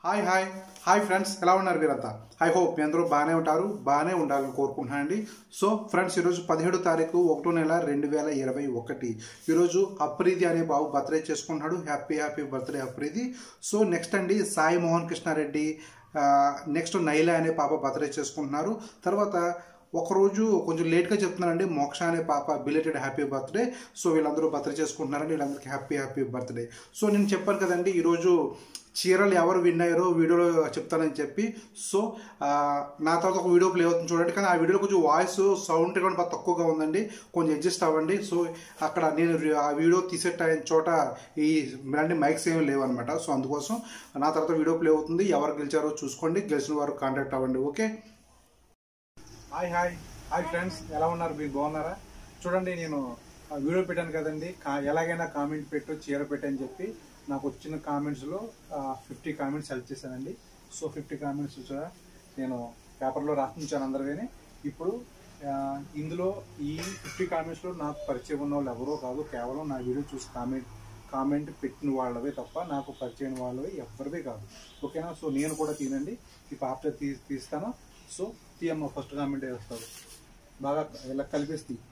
Hi hi hi friends ఎలా ఉన్నారు మీరంతా ఐ హోప్ మీ అందరూ బాగానే ఉంటారు బాగానే ఉండాలని కోరుకుంటున్నానండి సో ఫ్రెండ్స్ ఈరోజు పదిహేడు తారీఖు ఒకటో నెల రెండు వేల ఇరవై ఒకటి ఈరోజు అప్రీతి అనే బాబు బర్త్డే చేసుకుంటున్నాడు happy happy birthday Apriti so next అండి సాయి మోహన్ కృష్ణారెడ్డి నెక్స్ట్ నైలా అనే పాప బర్త్డే చేసుకుంటున్నారు తర్వాత ఒకరోజు కొంచెం లేట్గా చెప్తున్నానండి మోక్ష అనే పాప బిలేటెడ్ హ్యాపీ బర్త్డే సో వీళ్ళందరూ బర్త్డే చేసుకుంటున్నారండి వీళ్ళందరికీ హ్యాపీ హ్యాపీ బర్త్డే సో నేను చెప్పాను కదండి ఈరోజు చీరలు ఎవరు విన్ అయ్యారో వీడియోలో చెప్తానని చెప్పి సో ఆ, నా తర్వాత ఒక వీడియో ప్లే అవుతుంది చూడండి కానీ ఆ వీడియోలో కొంచెం వాయిస్ సౌండ్ కూడా బాగా తక్కువగా ఉందండి కొంచెం అడ్జస్ట్ అవ్వండి సో అక్కడ నేను రి- ఆ వీడియో తీసే టైం చోట ఈ ఇలాంటి మైక్స్ ఏమి లేవు అనమాట సో అందుకోసం నా తర్వాత వీడియో ప్లే అవుతుంది ఎవరు గెలిచారో చూసుకోండి గెలిచిన వారు కాంటాక్ట్ అవ్వండి okay hi hi hi friends ఎలా ఉన్నారు మీరు బాగున్నారా చూడండి నేను ఆ వీడియో పెట్టాను కదండి కా- ఎలాగైనా కామెంట్ పెట్టు చీర పెట్టని చెప్పి నాకు వచ్చిన కామెంట్స్లో ఫిఫ్టీ కామెంట్స్ సెలెక్ట్ చేశానండి సో ఫిఫ్టీ కామెంట్స్ చూసారా నేను పేపర్లో రాసించాను అందరికీ ఇప్పుడు ఆ, ఇందులో ఈ ఫిఫ్టీ కామెంట్స్లో నాకు పరిచయం ఉన్న వాళ్ళు ఎవరో కాదు కేవలం నా వీడియో చూసి కామెంట్ కామెంట్ పెట్టిన వాళ్ళవే తప్ప నాకు పరిచయం వాళ్ళవి ఎవరివే కాదు ఓకేనా సో నేను కూడా తినండి ఈ పాప తీ తీస్తాను సో తీయమ్మ ఫస్ట్ కామెంట్ వేస్తాడు బాగా ఇలా కలిపేసి తీ.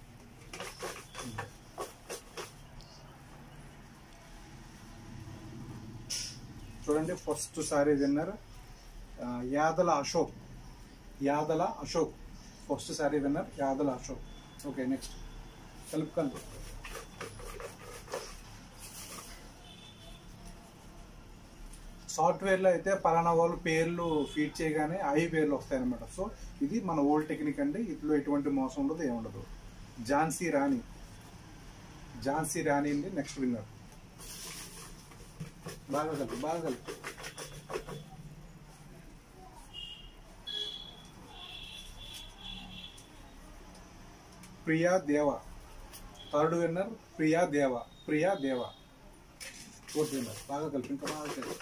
చూడండి ఫస్ట్ సారీ విన్నర్ ఆ, Yadala Ashok Yadala Ashok first sorry winner Yadala Ashok okay next కలుపు కలుపు సాఫ్ట్వేర్లో అయితే పలానా వాళ్ళు పేర్లు ఫీడ్ చేయగానే ఐ పేర్లు వస్తాయన్నమాట సో ఇది మన ఓల్డ్ టెక్నిక్ అండి ఇందులో ఎటువంటి మోసం ఉండదు ఏముండదు ఝాన్సీ రాణి ఝాన్సీ రాణి అండి నెక్స్ట్ విన్నర్ బాగా కలిపి బాగా కలిపి ప్రియా దేవ థర్డ్ విన్నర్ ప్రియా దేవ ప్రియా దేవ ఫోర్త్ విన్నర్ బాగా కలిపి ఇంకా బాగా కలిపి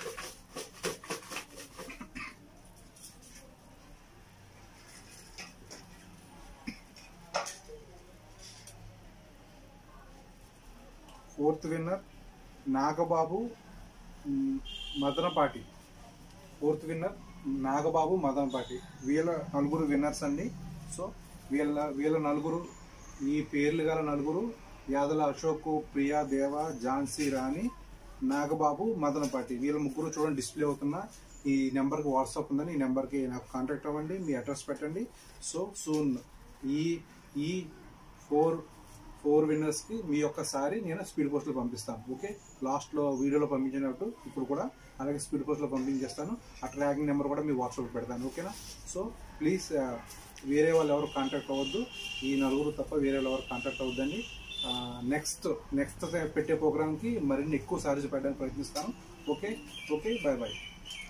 ఫోర్త్ విన్నర్ నాగబాబు మ్, మదనపాటి ఫోర్త్ విన్నర్ నాగబాబు మదనపాటి వీళ్ళ నలుగురు విన్నర్స్ అండి సో వీళ్ళ వీళ్ళ నలుగురు ఈ పేర్లు గల నలుగురు యాదల అశోక్ ప్రియా దేవ ఝాన్సీ రాణి నాగబాబు మదనపాటి వీళ్ళ ముగ్గురు చూడండి డిస్ప్లే అవుతున్న ఈ నెంబర్కి వాట్సాప్ ఉందని ఈ నెంబర్కి నాకు కాంటాక్ట్ అవ్వండి మీ అడ్రస్ పెట్టండి సో సూన్ ఈ ఈ ఫోర్ ఫోర్ విన్నర్స్కి మీ యొక్క సారీ నేను స్పీడ్ పోస్ట్లో పంపిస్తాను ఓకే లాస్ట్లో వీడియోలో పంపించినట్టు ఇప్పుడు కూడా అలాగే స్పీడ్ పోస్ట్లో పంపించేస్తాను ఆ ట్రాకింగ్ నెంబర్ కూడా మీ వాట్సాప్ పెడతాను ఓకేనా సో ప్లీజ్ వేరే వాళ్ళు ఎవరు కాంటాక్ట్ అవ్వద్దు ఈ నలుగురు తప్ప వేరే వాళ్ళు ఎవరు కాంటాక్ట్ అవ్వద్దండి నెక్స్ట్ నెక్స్ట్ పెట్టే ప్రోగ్రామ్కి మరిన్ని ఎక్కువ సారీస్ పెట్టడానికి ప్రయత్నిస్తాను okay okay bye bye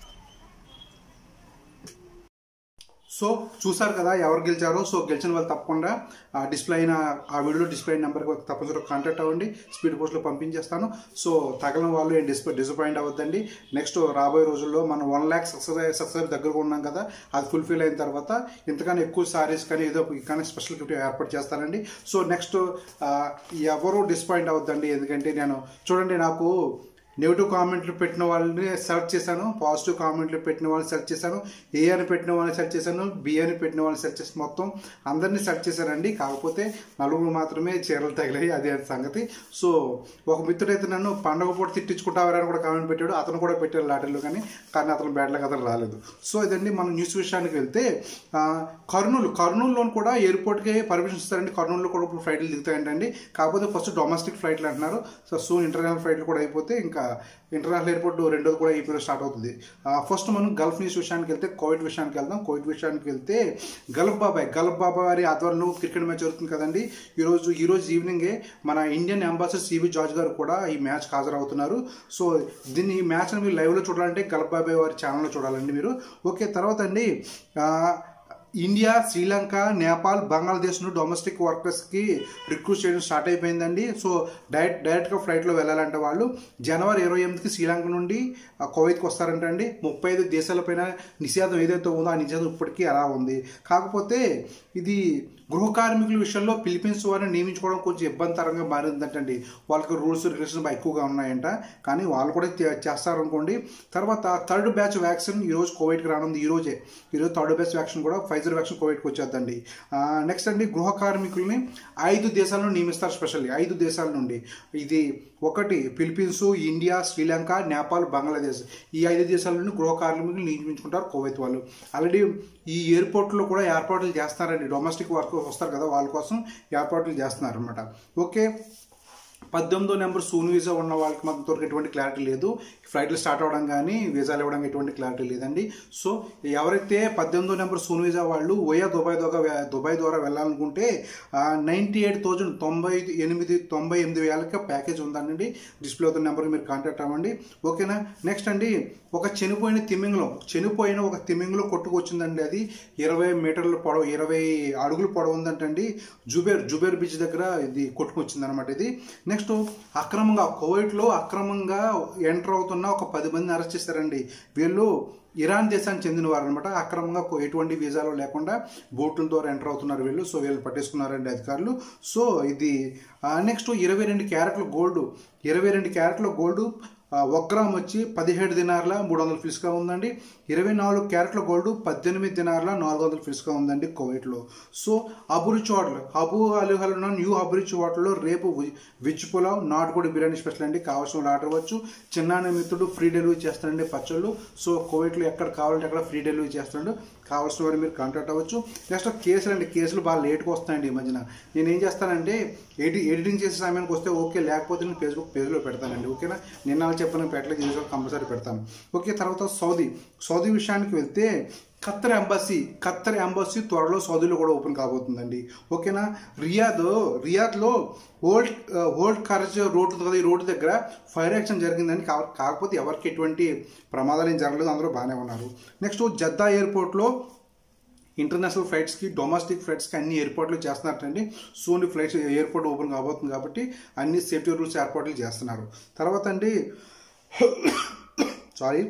so చూసారు కదా ఎవరు గెలిచారో సో గెలిచిన వాళ్ళు తప్పకుండా ఆ డిస్ప్లే అయిన ఆ వీడియోలో డిస్ప్లే అయిన నెంబర్కి తప్పనిసరిగా కాంటాక్ట్ అవ్వండి స్పీడ్ పోస్ట్లో పంపించేస్తాను సో తగలని వాళ్ళు ఏం డిస్ప డిసప్పాయింట్ అవ్వద్దండి నెక్స్ట్ రాబోయే రోజుల్లో మనం వన్ ల్యాక్ సక్సెస్ సక్సెస్ దగ్గరగా ఉన్నాం కదా అది ఫుల్ఫిల్ అయిన తర్వాత ఇంతకన్నా ఎక్కువ సారీస్ కానీ ఏదో కానీ స్పెషల్ గిఫ్ట్ ఏర్పాటు చేస్తానండి సో నెక్స్ట్ ఎవరు డిసప్పాయింట్ అవ్వద్దండి ఎందుకంటే నేను చూడండి నాకు నెగిటివ్ కామెంట్లు పెట్టిన వాళ్ళని సెలెక్ట్ చేశాను పాజిటివ్ కామెంట్లు పెట్టిన వాళ్ళని సెలెక్ట్ చేశాను ఏ అని పెట్టిన వాళ్ళని సెలెక్ట్ చేశాను బి అని పెట్టిన వాళ్ళని సెలెక్ట్ చేసి మొత్తం అందరినీ సెలెక్ట్ చేశానండి కాకపోతే నలుగురు మాత్రమే చీరలు తగిలాయి అదే సంగతి సో ఒక మిత్రుడైతే నన్ను పండగ పూట తిట్టించుకుంటావని కూడా కామెంట్ పెట్టాడు అతను కూడా పెట్టాడు లాటరీలో కానీ కానీ అతను బ్యాడ్లకు అతను రాలేదు సో ఇదండి మనం న్యూస్ విషయానికి వెళ్తే ఆ, కర్నూలు కర్నూలులో కూడా ఎయిర్పోర్ట్కి పర్మిషన్ ఇస్తారండి కర్నూలులో కూడా ఇప్పుడు ఫ్లైట్లు దిగుతాయంటండి కాకపోతే ఫస్ట్ డొమెస్టిక్ ఫ్లైట్లు అంటున్నారు సో సూన్ ఇంటర్నేషనల్ ఫ్లైట్లు కూడా అయిపోతే ఇంకా ఇంటర్నేషనల్ ఎయిర్పోర్ట్ రెండోది కూడా ఇప్పుడు స్టార్ట్ అవుతుంది ఫస్ట్ మనం గల్ఫ్ న్యూస్ విషయానికి వెళ్తే కోవిడ్ విషయానికి వెళ్దాం కోవిడ్ విషయానికి వెళ్తే గల్ఫ్ బాబాయ్ గల్ఫ్ బాబాయ్ వారి ఆధ్వర్యంలో క్రికెట్ మ్యాచ్ జరుగుతుంది కదండి ఈరోజు ఈరోజు ఈవినింగే మన ఇండియన్ అంబాసిడర్ సివి జార్జ్ గారు కూడా ఈ మ్యాచ్ హాజరవుతున్నారు సో దీన్ని ఈ మ్యాచ్ని మీరు లైవ్లో చూడాలంటే గల్ఫ్ బాబాయ్ వారి ఛానల్లో చూడాలండి మీరు ఓకే తర్వాత అండి ఆ, ఇండియా శ్రీలంక నేపాల్ బంగ్లాదేశ్ నుండి డొమెస్టిక్ వర్కర్స్కి రిక్రూట్ చేయడం స్టార్ట్ అయిపోయిందండి సో డైరెక్ట్ డైరెక్ట్గా ఫ్లైట్లో వెళ్ళాలంటే వాళ్ళు జనవరి ఇరవై ఎనిమిదికి శ్రీలంక నుండి ఆ, కువైత్కి వస్తారంట అండి ముప్పై ఐదు దేశాలపైన నిషేధం ఏదైతే ఉందో ఆ నిషేధం ఇప్పటికీ అలా ఉంది కాకపోతే ఇది గృహ కార్మికుల విషయంలో ఫిలిపీన్స్ వారిని నియమించుకోవడం కొంచెం ఇబ్బందికరంగా మారిందంటండి వాళ్ళకి రూల్స్ రెగ్యులేషన్స్ బాగా ఎక్కువగా ఉన్నాయంట కానీ వాళ్ళు కూడా చే- చేస్తారనుకోండి తర్వాత థర్డ్ బ్యాచ్ వ్యాక్సిన్ ఈరోజు కోవిడ్కి రానుంది ఈ రోజే ఈరోజు థర్డ్ బ్యాచ్ వ్యాక్సిన్ కూడా ఫైజర్ వ్యాక్సిన్ కోవిడ్కి వచ్చేద్దండి నెక్స్ట్ అండి గృహ కార్మికుల్ని ఐదు దేశాలను నియమిస్తారు స్పెషల్లీ ఐదు దేశాల నుండి ఇది ఒకటి ఫిలిపీన్స్ ఇండియా శ్రీలంక నేపాల్ బంగ్లాదేశ్ ఈ ఐదు దేశాల నుండి గృహ కార్మికులు నియమించుకుంటారు కువైత్ వాళ్ళు ఆల్రెడీ ఈ ఎయిర్పోర్ట్లో కూడా ఏర్పాట్లు చేస్తారండి డొమెస్టిక్ వర్క్ వస్తారు కదా వాళ్ళ కోసం ఏర్పాట్లు చేస్తున్నారు అనమాట ఓకే పద్దెనిమిదో నెంబర్ సూన్ వీసా ఉన్న వాళ్ళకి మాత్రం ఇంతవరకు ఎటువంటి క్లారిటీ లేదు ఫ్లైట్లు స్టార్ట్ అవ్వడం కానీ వీసాలు ఇవ్వడం ఎటువంటి క్లారిటీ లేదండి సో ఎవరైతే పద్దెనిమిదో నెంబర్ సూన్ వీసా వాళ్ళు ఓయా దుబాయ్ ద్వారా దుబాయ్ ద్వారా వెళ్ళాలనుకుంటే నైంటీ ఎయిట్ థౌజండ్ తొంభై ఎనిమిది తొంభై ఎనిమిది వేలకి ప్యాకేజ్ ఉందండి డిస్ప్లే అవుతున్న నెంబర్కి మీరు కాంటాక్ట్ అవ్వండి ఓకేనా నెక్స్ట్ అండి ఒక చనిపోయిన తిమింగలం చనిపోయిన ఒక తిమింగలం కొట్టుకొచ్చిందండి అది ఇరవై మీటర్ల పొడవు ఇరవై అడుగులు పొడవు ఉందంటండి జుబేర్ జుబేర్ బీచ్ దగ్గర ఇది కొట్టుకొచ్చింది అనమాట ఇది నెక్స్ట్ అక్రమంగా కువైట్లో అక్రమంగా ఎంటర్ అవుతున్న ఒక పది మందిని అరెస్ట్ చేశారండి వీళ్ళు ఇరాన్ దేశానికి చెందిన వారు అనమాట అక్రమంగా కో- ఎటువంటి వీసాలు లేకుండా బోట్ల ద్వారా ఎంటర్ అవుతున్నారు వీళ్ళు సో వీళ్ళు పట్టేసుకున్నారండి అధికారులు సో ఇది నెక్స్ట్ ఇరవై రెండు క్యారెట్లు గోల్డ్ ఇరవై రెండు క్యారెట్ల గోల్డ్ ఆ, ఒక గ్రామ్ వచ్చి పదిహేడు దినార్ల మూడు వందల ఫిల్స్గా ఉందండి ఇరవై నాలుగు క్యారెట్ల గోల్డ్ పద్దెనిమిది దినార్ల నాలుగు వందల ఫిల్స్గా ఉందండి కువైట్లో సో అబురుచి హోటల్ అబు అలీహల్ న్యూ అబురుచి హోటల్లో రేపు వి- వెజ్ పులావ్ నాటుకోడి బిర్యానీ స్పెషల్ అండి కావాల్సిన వాళ్ళు ఆర్డర్ ఇవ్వచ్చు చిన్నాన్న మిత్రుడు ఫ్రీ డెలివరీ చేస్తాడండి పచ్చళ్ళు సో కువైట్లో ఎక్కడ కావాలంటే అక్కడ ఫ్రీ డెలివరీ చేస్తాడు కావాల్సిన వారు మీరు కాంటాక్ట్ అవ్వచ్చు నెక్స్ట్ కేసులు అండి కేసులు బాగా లేట్గా వస్తాయండి ఈ మధ్యన నేను ఏం చేస్తానంటే ఎడి ఎడిటింగ్ చేసే సమయానికి వస్తే ఓకే లేకపోతే నేను ఫేస్బుక్ పేజ్లో పెడతానండి ఓకేనా నిన్న చెప్పిన పెట్టలేదు ఈ కంపల్సరీ పెడతాను ఓకే తర్వాత సౌదీ సౌదీ విషయానికి వెళ్తే ఖత్తర్ ఎంబసీ ఖత్తర్ ఎంబసీ త్వరలో సౌదీలో కూడా ఓపెన్ కాబోతుందండి ఓకేనా రియాద్ రియాద్లో ఓల్డ్ ఓల్డ్ కారేజ్ రోడ్ ఉంది కదా ఈ రోడ్డు దగ్గర ఫైర్ యాక్షన్ జరిగిందని కా- కాకపోతే ఎవరికి ఎటువంటి ప్రమాదాలు ఏం జరగలేదు అందరూ బాగానే ఉన్నారు నెక్స్ట్ జద్దా ఎయిర్పోర్ట్లో ఇంటర్నేషనల్ ఫ్లైట్స్కి డొమెస్టిక్ ఫ్లైట్స్కి అన్ని ఏర్పాట్లు చేస్తున్నారండి సోని ఫ్లైట్స్ ఎయిర్పోర్ట్ ఓపెన్ కాబోతుంది కాబట్టి అన్ని సేఫ్టీ రూల్స్ ఏర్పాట్లు చేస్తున్నారు తర్వాత అండి సారీ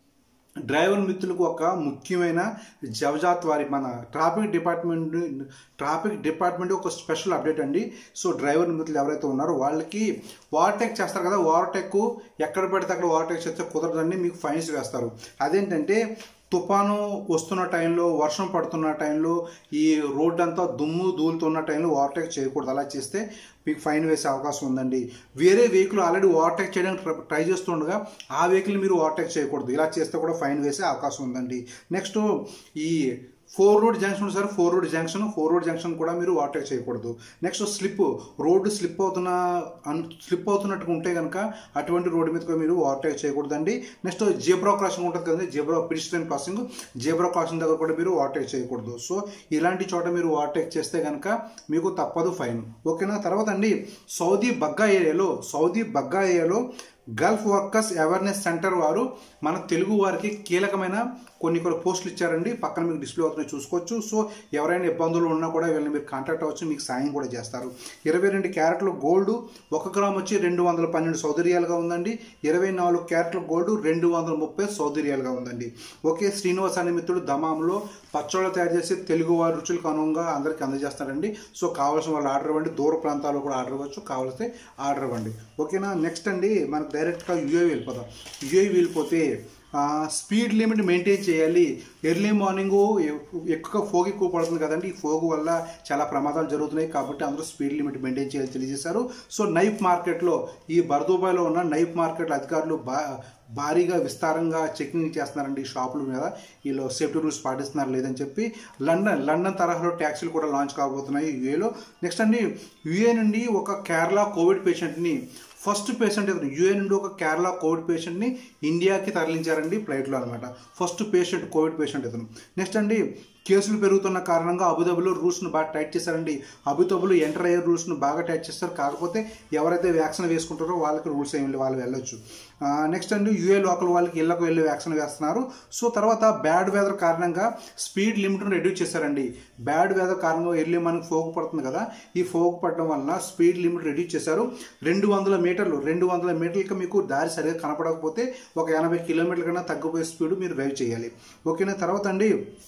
డ్రైవర్ మిత్రులకు ఒక ముఖ్యమైన జవజాత్ వారి మన ట్రాఫిక్ డిపార్ట్మెంట్ ట్రాఫిక్ డిపార్ట్మెంట్ ఒక స్పెషల్ అప్డేట్ అండి సో డ్రైవర్ మిత్రులు ఎవరైతే ఉన్నారో వాళ్ళకి ఓవర్టేక్ చేస్తారు కదా ఓవర్టేక్ ఎక్కడ పడితే అక్కడ ఓవర్టేక్ చేస్తే కుదరదండి మీకు ఫైన్స్ వేస్తారు అదేంటంటే తుఫాను వస్తున్న టైంలో వర్షం పడుతున్న టైంలో ఈ రోడ్ అంతా దుమ్ము దూలుతున్న టైంలో ఓవర్టేక్ చేయకూడదు అలా చేస్తే మీకు ఫైన్ వేసే అవకాశం ఉందండి వేరే వెహికల్ ఆల్రెడీ ఓవర్టేక్ చేయడానికి ట్ర- ట్రై చేస్తుండగా ఆ వెహికల్ మీరు ఓవర్టేక్ చేయకూడదు ఇలా చేస్తే కూడా ఫైన్ వేసే అవకాశం ఉందండి నెక్స్ట్ ఈ four road junction sir four road junction four road junction కూడా మీరు ఓవర్టేక్ చేయకూడదు నెక్స్ట్ స్లిప్ రోడ్డు స్లిప్ అవుతున్న స్లిప్ అవుతున్నట్టుగా ఉంటే కనుక అటువంటి రోడ్డు మీద కూడా మీరు ఓవర్టేక్ చేయకూడదండి నెక్స్ట్ జేబ్రా క్రాసింగ్ ఉంటుంది కదండి zebra pedestrian crossing zebra crossing దగ్గర కూడా మీరు ఓవర్టేక్ చేయకూడదు సో ఇలాంటి చోట మీరు ఓవర్టేక్ చేస్తే కనుక మీకు తప్పదు ఫైన్ ఓకేనా తర్వాత అండి సౌదీ బగ్గా ఏరియాలో సౌదీ బగ్గా ఏరియాలో గల్ఫ్ వర్కర్స్ అవేర్నెస్ సెంటర్ వారు మన తెలుగు వారికి కీలకమైన కొన్ని కొన్ని పోస్టులు ఇచ్చారండి పక్కన మీకు డిస్ప్లే అవుతున్నాయి చూసుకోవచ్చు సో ఎవరైనా ఇబ్బందులు ఉన్నా కూడా వీళ్ళని మీరు కాంటాక్ట్ అవ్వచ్చు మీకు సాయం కూడా చేస్తారు ఇరవై రెండు క్యారెట్లు గోల్డ్ ఒక గ్రామ్ వచ్చి రెండు వందల పన్నెండు సౌదీ రియాలుగా ఉందండి ఇరవై నాలుగు క్యారెట్ల గోల్డ్ రెండు వందల ముప్పై సౌదీ రియాలుగా ఉందండి ఓకే శ్రీనివాస్ అనే మిత్రుడు దమాంలో పచ్చళ్ళు తయారు చేసి తెలుగు వారి రుచులకు అనుగుణంగా అందరికీ అందజేస్తారండి సో కావాల్సిన వాళ్ళు ఆర్డర్ ఇవ్వండి దూర ప్రాంతాల్లో కూడా ఆర్డర్ ఇవ్వచ్చు కావాల్స్తే ఆర్డర్ ఇవ్వండి ఓకేనా నెక్స్ట్ అండి మనకు డైరెక్ట్గా యూఏ వెళ్ళిపోదాం యూఏ వెళ్ళిపోతే ఆ, స్పీడ్ లిమిట్ మెయింటైన్ చేయాలి ఎర్లీ మార్నింగ్ ఎక్కువ ఫోగ్ ఎక్కువ పడుతుంది కదండి ఈ ఫోగ్ వల్ల చాలా ప్రమాదాలు జరుగుతున్నాయి కాబట్టి అందరూ స్పీడ్ లిమిట్ మెయింటైన్ చేయాలి తెలియజేశారు సో నైఫ్ మార్కెట్లో ఈ బర్దుబాయ్లో ఉన్న నైఫ్ మార్కెట్ అధికారులు బా భారీగా విస్తారంగా చెకింగ్ చేస్తున్నారండి ఈ షాపుల మీద వీళ్ళు సేఫ్టీ రూల్స్ పాటిస్తున్నారు లేదని చెప్పి లండన్ లండన్ తరహాలో ట్యాక్సీలు కూడా లాంచ్ కాబోతున్నాయి యూఏలో నెక్స్ట్ అండి యూఏ నుండి ఒక కేరళ కోవిడ్ పేషెంట్ని ఫస్ట్ పేషెంట్ ఇతను యూఏ నుండి ఒక కేరళ కోవిడ్ పేషెంట్ని ఇండియాకి తరలించారండి ఫ్లైట్లో అనమాట ఫస్ట్ పేషెంట్ కోవిడ్ పేషెంట్ ఇతను నెక్స్ట్ అండి కేసులు పెరుగుతున్న కారణంగా అబుదాబిలో రూల్స్ను బాగా టైట్ చేశారండి అబుదాబిలో ఎంటర్ అయ్యే రూల్స్ను బాగా టైట్ చేస్తారు కాకపోతే ఎవరైతే వ్యాక్సిన్ వేసుకుంటారో వాళ్ళకి రూల్స్ ఏమి లేవు, వాళ్ళు వెళ్ళొచ్చు నెక్స్ట్ అండి యూఏ లోకల్ వాళ్ళకి ఇళ్లకు వెళ్ళి వ్యాక్సిన్ వేస్తున్నారు సో తర్వాత బ్యాడ్ వెదర్ కారణంగా స్పీడ్ లిమిట్ను రెడ్యూస్ చేశారండి బ్యాడ్ వెదర్ కారణంగా ఎర్లీ మనకి ఫోక్ పడుతుంది కదా ఈ ఫోక్ పడడం వలన స్పీడ్ లిమిట్ రెడ్యూస్ చేశారు రెండు వందల మీటర్లు రెండు వందల మీటర్లకి మీకు దారి సరిగా కనపడకపోతే ఒక ఎనభై కిలోమీటర్ల కన్నా తగ్గిపోయే స్పీడ్ మీరు డ్రైవ్ చేయాలి ఓకేనా తర్వాత అండి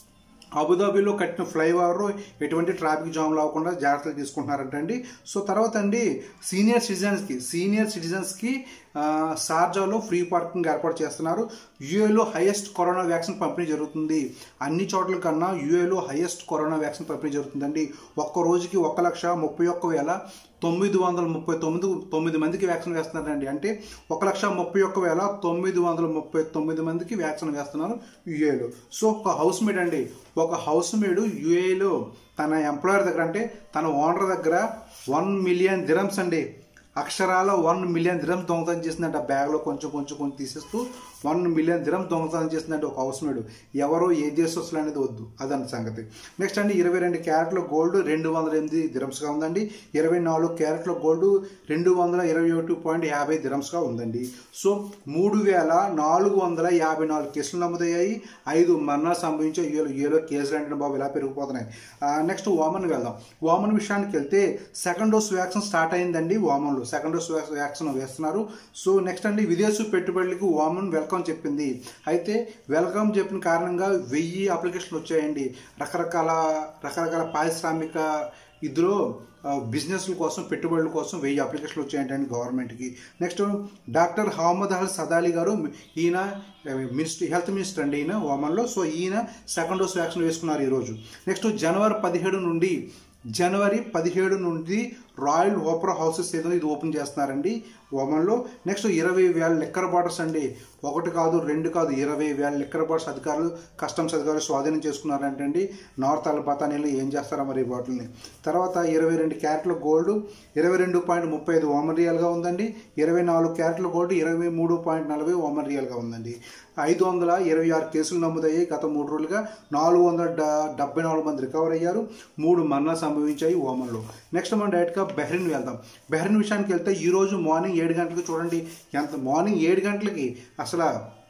అబుదాబిలో కట్టిన ఫ్లైఓవర్ ఎటువంటి ట్రాఫిక్ జామ్లు అవ్వకుండా జాగ్రత్తలు తీసుకుంటున్నారంటండి సో తర్వాత అండి సీనియర్ సిటిజన్స్కి సీనియర్ సిటిజన్స్కి ఆ, షార్జాలో ఫ్రీ పార్కింగ్ ఏర్పాటు చేస్తున్నారు యుఏలో హైయెస్ట్ కరోనా వ్యాక్సిన్ పంపిణీ జరుగుతుంది అన్ని చోట్ల కన్నా యుఏలో హైయెస్ట్ కరోనా వ్యాక్సిన్ పంపిణీ జరుగుతుందండి ఒక్క రోజుకి ఒక లక్ష ముప్పై ఒక్క వేల తొమ్మిది వందల ముప్పై తొమ్మిది తొమ్మిది మందికి వ్యాక్సిన్ వేస్తున్నారండి అంటే ఒక లక్ష ముప్పై ఒక్క వేల తొమ్మిది వందల ముప్పై తొమ్మిది మందికి వ్యాక్సిన్ వేస్తున్నారు యుఏలో సో ఒక హౌస్ మేడ్ అండి ఒక హౌస్ మేడ్ యుఏలో తన ఎంప్లాయర్ దగ్గర అంటే తన ఓనర్ దగ్గర వన్ మిలియన్ దిరమ్స్ అండి అక్షరాల వన్ మిలియన్ దిరమ్స్ దొంగతనం చేసిందంట బ్యాగ్లో కొంచెం కొంచెం కొంచెం తీసేస్తూ వన్ మిలియన్ దిరమ్స్ దొంగతనం చేసిందంటే ఒక హౌస్ మేడ్ ఎవరో ఏ దేశస్తులు అనేది వద్దు అదంత సంగతి నెక్స్ట్ అండి ఇరవై రెండు క్యారెట్ల గోల్డ్ రెండు వందల ఎనిమిది దిరమ్స్గా ఉందండి ఇరవై నాలుగు క్యారెట్ల గోల్డ్ రెండు వందల ఇరవై ఒకటి పాయింట్ యాభై దిరమ్స్గా ఉందండి సో మూడు వేల నాలుగు వందల యాభై నాలుగు కేసులు నమోదయ్యాయి ఐదు మరణాలు సంభవించే ఏలో ఏలో కేసులు అంటే బాబు ఇలా పెరిగిపోతున్నాయి నెక్స్ట్ వామన్ వెళ్దాం వామన్ విషయానికి వెళ్తే సెకండ్ డోస్ వ్యాక్సిన్ స్టార్ట్ అయిందండి వామన్లో సెకండ్ డోస్ వ్యాక్సిన్ వేస్తున్నారు సో నెక్స్ట్ అండి విదేశీ పెట్టుబడులకు వామన్ వెల్కమ్ చెప్పింది అయితే వెల్కమ్ చెప్పిన కారణంగా వెయ్యి అప్లికేషన్లు వచ్చాయండి రకరకాల రకరకాల పారిశ్రామిక ఇదిలో ఆ, బిజినెస్ల కోసం పెట్టుబడుల కోసం వెయ్యి అప్లికేషన్లు వచ్చాయంటండి గవర్నమెంట్కి నెక్స్ట్ డాక్టర్ హమద్ అల్ సదాలి గారు ఈయన మినిస్టర్ హెల్త్ మినిస్టర్ అండి ఈయన ఓమన్లో సో ఈయన సెకండ్ డోస్ వ్యాక్సిన్ వేసుకున్నారు ఈరోజు నెక్స్ట్ జనవరి పదిహేడు నుండి జనవరి పదిహేడు నుండి రాయల్ ఓపరా హౌసెస్ ఏదో ఇది ఓపెన్ చేస్తున్నారండి ఓమన్లో నెక్స్ట్ ఇరవై వేల లిక్కర్ బాటర్స్ అండి ఒకటి కాదు రెండు కాదు ఇరవై వేల లిక్కర్ బాటర్స్ అధికారులు కస్టమ్స్ అధికారులు స్వాధీనం చేసుకున్నారంటండి నార్త్ అల్బతానీలో ఏం చేస్తారో మరి ఈ బాటిల్ని తర్వాత ఇరవై రెండు క్యారెట్ల గోల్డ్ ఇరవై రెండు పాయింట్ ముప్పై ఐదు ఓమన్ రియల్గా ఉందండి ఇరవై నాలుగు క్యారెట్ల గోల్డ్ ఇరవై మూడు పాయింట్ నలభై ఓమన్ రియల్గా ఉందండి ఐదు వందల ఇరవై ఆరు కేసులు నమోదయ్యాయి గత మూడు రోజులుగా నాలుగు వందల డ- డెబ్బై నాలుగు మంది రికవర్ అయ్యారు మూడు మరణాలు సంభవించాయి ఓమన్లో నెక్స్ట్ మనం డైరెక్ట్గా బెహ్రిన్ వెళ్దాం బెహ్రిన్ విషయానికి వెళ్తే ఈ రోజు మార్నింగ్ ఏడు గంటలకు చూడండి ఎంత మార్నింగ్ ఏడు గంటలకి అసలు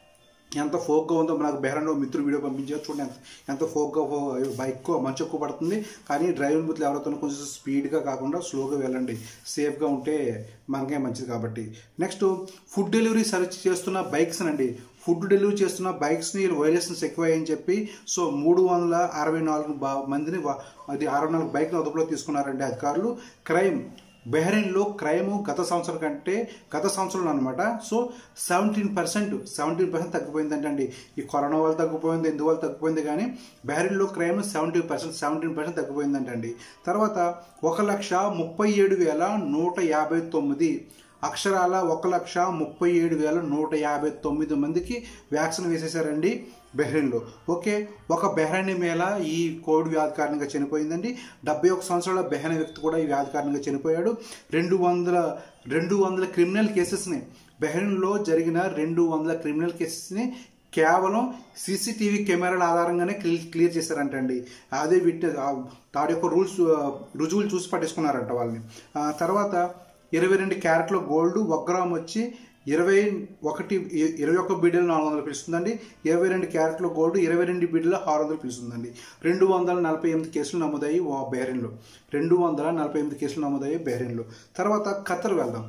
ఎంత ఫోక్గా ఉందో మనకు బెహ్రాన్లో మిత్రుడు వీడియో పంపించారు చూడండి ఎంత ఎంత ఫోక్గా ఎక్కువ మంచు ఎక్కువ పడుతుంది కానీ డ్రైవింగ్ బుత్లు ఎవరితో కొంచెం స్పీడ్గా కాకుండా స్లోగా వెళ్ళండి సేఫ్గా ఉంటే మనకే మంచిది కాబట్టి నెక్స్ట్ ఫుడ్ డెలివరీ సర్చ్ చేస్తున్న బైక్స్ అండి ఫుడ్ డెలివరీ చేస్తున్న బైక్స్ని వైరస్ని ఎక్కువయ్యని చెప్పి సో మూడు వందల అరవై నాలుగు బా- మందిని వా- అది అరవై నాలుగు బైక్లు అదుపులో తీసుకున్నారండి అధికారులు క్రైమ్ బెహ్రెయిన్లో క్రైమ్ గత సంవత్సరం కంటే గత సంవత్సరంలో అనమాట so seventeen percent seventeen percent తగ్గిపోయిందంటండి ఈ కరోనా వల్ల తగ్గిపోయింది ఎందువల్ల తగ్గిపోయింది కానీ బెహ్రెయిన్లో crime seventy percent seventeen percent తగ్గిపోయిందంటండి తర్వాత ఒక లక్ష ముప్పై ఏడు వేల నూట యాభై తొమ్మిది అక్షరాల ఒక లక్ష ముప్పై ఏడు వేల నూట యాభై తొమ్మిది మందికి వ్యాక్సిన్ వేసేసారండి బెహ్రెయిన్లో ఓకే ఒక బెహ్రైన్ మేళ ఈ కోవిడ్ వ్యాధి కారణంగా చనిపోయిందండి డెబ్బై ఒక సంవత్సరాల బెహ్రైన్ వ్యక్తి కూడా ఈ వ్యాధి కారణంగా చనిపోయాడు రెండు వందల రెండు వందల క్రిమినల్ కేసెస్ని బెహ్రెయిన్లో జరిగిన రెండు వందల క్రిమినల్ కేసెస్ని కేవలం సీసీటీవీ కెమెరాల ఆధారంగానే క్లియర్ క్లియర్ చేశారంటండి అదే విట్ దాని యొక్క రూల్స్ రుజువులు చూసి పట్టేసుకున్నారంట వాళ్ళని ఆ తర్వాత ఇరవై రెండు క్యారెట్ల గోల్డ్ ఒక గ్రామ్ వచ్చి ఇరవై ఒకటి ఇరవై ఒక్క బీడీలు నాలుగు వందలు పిలుస్తుందండి ఇరవై రెండు క్యారెట్ల గోల్డ్ ఇరవై రెండు బీడీలు ఆరు వందలు పిలుస్తుందండి రెండు వందల నలభై ఎనిమిది కేసులు నమోదయ్యి ఓ బెహ్రెన్లో రెండు వందల నలభై ఎనిమిది కేసులు నమోదయ్యి బెహ్రెన్లో తర్వాత ఖత్తర్ వెళ్దాం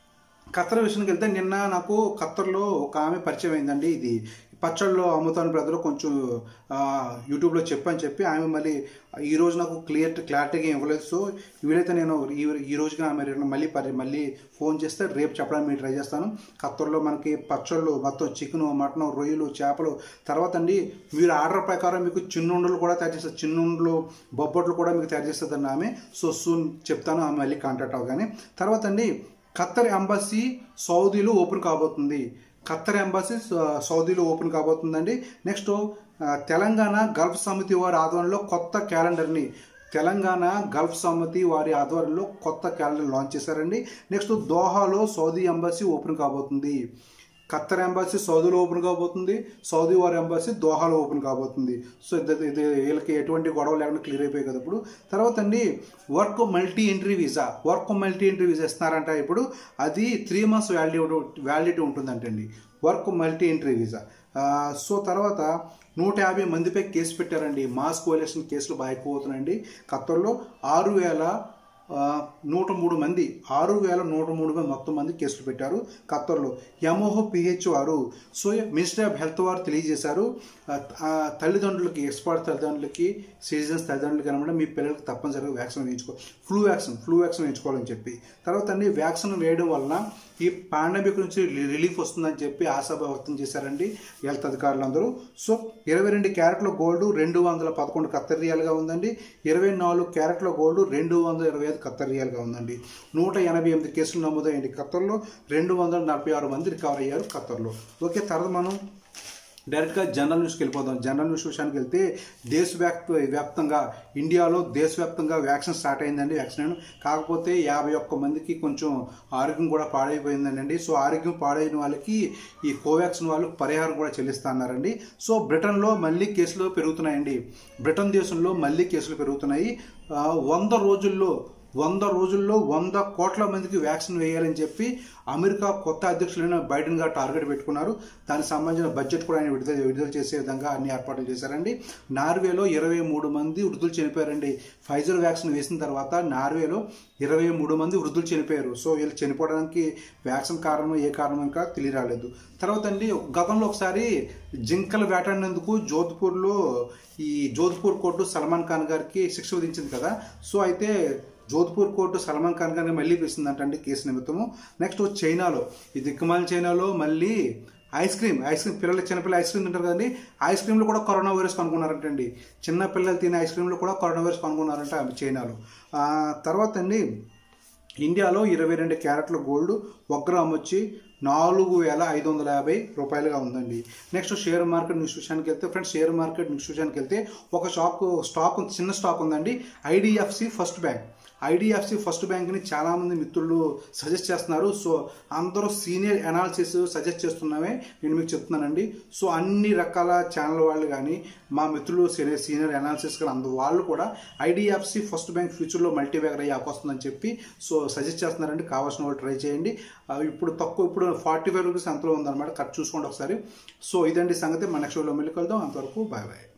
ఖత్తర్ విషయానికి వెళ్తే నిన్న నాకు ఖత్తర్లో ఒక ఆమె పరిచయం అయిందండి ఇది పచ్చళ్ళు అమ్ముతాను బ్రదర్ కొంచెం ఆ, యూట్యూబ్లో చెప్పని చెప్పి ఆమె మళ్ళీ ఈ రోజు నాకు క్లియర్ క్లారిటీగా ఇవ్వలేదు సో వీలైతే నేను ఈ ఈ రోజుకి ఆమె రేపు మళ్ళీ పరి మళ్ళీ ఫోన్ చేస్తే రేపు చెప్పడానికి మీరు ట్రై చేస్తాను ఖత్తర్లో మనకి పచ్చళ్ళు మొత్తం చికెన్ మటన్ రొయ్యలు చేపలు తర్వాత అండి మీరు ఆర్డర్ ప్రకారం మీకు చిన్నుండలు కూడా తయారు చేస్తారు చిన్నుండలు బొబ్బట్లు కూడా మీకు తయారు చేస్తుందండి ఆమె సో సూన్ చెప్తాను ఆమె మళ్ళీ కాంటాక్ట్ అవ్వగానే తర్వాత అండి ఖత్తర్ ఎంబసీ సౌదీలో ఓపెన్ కాబోతుంది ఖత్తర్ ఎంబసీ స- సౌదీలో ఓపెన్ కాబోతుందండి నెక్స్ట్ ఆ, తెలంగాణ గల్ఫ్ సమితి వారి ఆధ్వర్యంలో కొత్త క్యాలెండర్ని తెలంగాణ గల్ఫ్ సమితి వారి ఆధ్వర్యంలో కొత్త క్యాలెండర్ లాంచ్ చేశారండి నెక్స్ట్ దోహాలో సౌదీ ఎంబసీ ఓపెన్ కాబోతుంది ఖత్తర్ ఎంబసీ సౌదీలో ఓపెన్ కాబోతుంది సౌదీ వారి ఎంబసీ దోహాలో ఓపెన్ కాబోతుంది సో ఇది ఇది వీళ్ళకి ఎటువంటి గొడవ లేకుండా క్లియర్ అయిపోయాయి కదా ఇప్పుడు తర్వాత అండి work multi entry visa work multi entry visa ఇస్తున్నారంట ఇప్పుడు అది త్రీ మంత్స్ వ్యాలిడిటీ వ్యాలిడిటీ ఉంటుందంటండి వర్క్ మల్టీ ఎంట్రీ వీసా ఆ, సో తర్వాత నూట యాభై మందిపై కేసు పెట్టారండి మాస్ కోలేషన్ కేసులు బాగా ఎక్కువ అవుతున్నాయండి ఖత్తర్లో ఆరు వేల ఆ, నూట మూడు మంది ఆరు వేల నూట మూడు మంది మొత్తం మంది కేసులు పెట్టారు ఖత్తర్లో యమోహో పిహెచ్ వారు సో మినిస్ట్రీ ఆఫ్ హెల్త్ వారు తెలియజేశారు ఆ, ఆ, తల్లిదండ్రులకి ఎక్స్పర్ట్ తల్లిదండ్రులకి సిటిజన్స్ తల్లిదండ్రులకి అనమాట మీ పిల్లలకి తప్పనిసరిగా వ్యాక్సిన్ వేయించుకో ఫ్లూ వ్యాక్సిన్ ఫ్లూ వ్యాక్సిన్ వేయించుకోవాలని చెప్పి తర్వాత అండి వ్యాక్సిన్ వేయడం వలన ఈ పాండమిక్ నుంచి రి- రిలీఫ్ వస్తుందని చెప్పి ఆశాభావం వ్యక్తం చేశారండి హెల్త్ అధికారులందరూ సో ఇరవై రెండు క్యారెట్ల గోల్డ్ రెండు వందల పదకొండు కత్తర్ రియాలుగా ఉందండి ఇరవై నాలుగు క్యారెట్ల గోల్డ్ రెండు వందల ఇరవై ఐదు కత్తర్ రియాలుగా ఉందండి నూట ఎనభై ఎనిమిది కేసులు నమోదయ్యండి ఖత్తర్లో రెండు వందల నలభై ఆరు మంది రికవర్ అయ్యారు ఖత్తర్లో ఓకే తర్వాత మనం డైరెక్ట్గా జనరల్ న్యూస్కి వెళ్ళిపోదాం జనరల్ న్యూస్ విషయానికి వెళ్తే దేశవ్యాప్త వ్యాప్తంగా ఇండియాలో దేశవ్యాప్తంగా వ్యాక్సిన్ స్టార్ట్ అయిందండి వ్యాక్సిన్ కాకపోతే యాభై ఒక్క మందికి కొంచెం ఆరోగ్యం కూడా పాడైపోయిందండి సో ఆరోగ్యం పాడైన వాళ్ళకి ఈ కోవాక్సిన్ వాళ్ళు పరిహారం కూడా చెల్లిస్తా అన్నారండి సో బ్రిటన్లో మళ్ళీ కేసులు పెరుగుతున్నాయండి బ్రిటన్ దేశంలో మళ్ళీ కేసులు పెరుగుతున్నాయి ఆ, వంద రోజుల్లో వంద రోజుల్లో వంద కోట్ల మందికి వ్యాక్సిన్ వేయాలని చెప్పి అమెరికా కొత్త అధ్యక్షులైన బైడెన్ గారు టార్గెట్ పెట్టుకున్నారు దానికి సంబంధించిన బడ్జెట్ కూడా ఆయన విడుదల విడుదల చేసే విధంగా అన్ని ఏర్పాట్లు చేశారండి నార్వేలో ఇరవై మూడు మంది వృద్ధులు చనిపోయారండి ఫైజర్ వ్యాక్సిన్ వేసిన తర్వాత నార్వేలో ఇరవై మూడు మంది వృద్ధులు చనిపోయారు సో వీళ్ళు చనిపోవడానికి వ్యాక్సిన్ కారణం ఏ కారణం ఇంకా తెలియరాలేదు తర్వాత అండి గతంలో ఒకసారి జింకలు వేటాడినందుకు జోధ్పూర్లో ఈ జోధ్పూర్ కోర్టు సల్మాన్ ఖాన్ గారికి శిక్ష విధించింది కదా సో అయితే జోధ్పూర్ కోర్టు సల్మాన్ ఖాన్ గారిని మళ్ళీ పిలిచిందంటండి కేసు నిమిత్తము నెక్స్ట్ చైనాలో ఈ దిక్కుమాల చైనాలో మళ్ళీ ఐస్ క్రీమ్ ఐస్ క్రీమ్ పిల్లలు చిన్నపిల్లలు ఐస్ క్రీమ్ తింటారు కదండి ఐస్ క్రీమ్లో కూడా కరోనా వైరస్ కనుగొన్నారంటండి చిన్న పిల్లలు తినే ఐస్ క్రీమ్లో కూడా కరోనా వైరస్ కనుగొన్నారంట చైనాలో ఆ, తర్వాత అండి ఇండియాలో ఇరవై రెండు క్యారెట్ల గోల్డ్ ఒక గ్రామ్ వచ్చి నాలుగు వేల ఐదు వందల యాభై రూపాయలుగా ఉందండి నెక్స్ట్ షేర్ మార్కెట్ న్యూస్ విషయానికి వెళ్తే ఫ్రెండ్స్ షేర్ మార్కెట్ న్యూస్ విషయానికి వెళ్తే ఒక షాప్ స్టాక్ చిన్న స్టాక్ ఉందండి IDFC first bank IDFC first బ్యాంక్ని చాలామంది మిత్రులు సజెస్ట్ చేస్తున్నారు సో అందరూ సీనియర్ అనాలిసిస్ సజెస్ట్ చేస్తున్నామే నేను మీకు చెప్తున్నానండి సో అన్ని రకాల ఛానల్ వాళ్ళు కానీ మా మిత్రులు సీనియర్ సీనియర్ అనాలిసిస్ కానీ అందరూ వాళ్ళు కూడా ఐడిఎఫ్సి ఫస్ట్ బ్యాంక్ ఫ్యూచర్లో మల్టీబ్యాగర్ అయ్యే అవకాశం ఉందని చెప్పి సో సజెస్ట్ చేస్తున్నారండి కావాల్సిన వాళ్ళు ట్రై చేయండి ఆ, ఇప్పుడు తక్కువ ఇప్పుడు ఫార్టీ ఫైవ్ రూపీస్ అంతలో ఉందన్నమాట కట్ చూసుకోండి ఒకసారి సో ఇదండి సంగతి మన నెక్స్ట్ వీడియోలో మళ్ళీ కలుద్దాం అంతవరకు బాయ్ బాయ్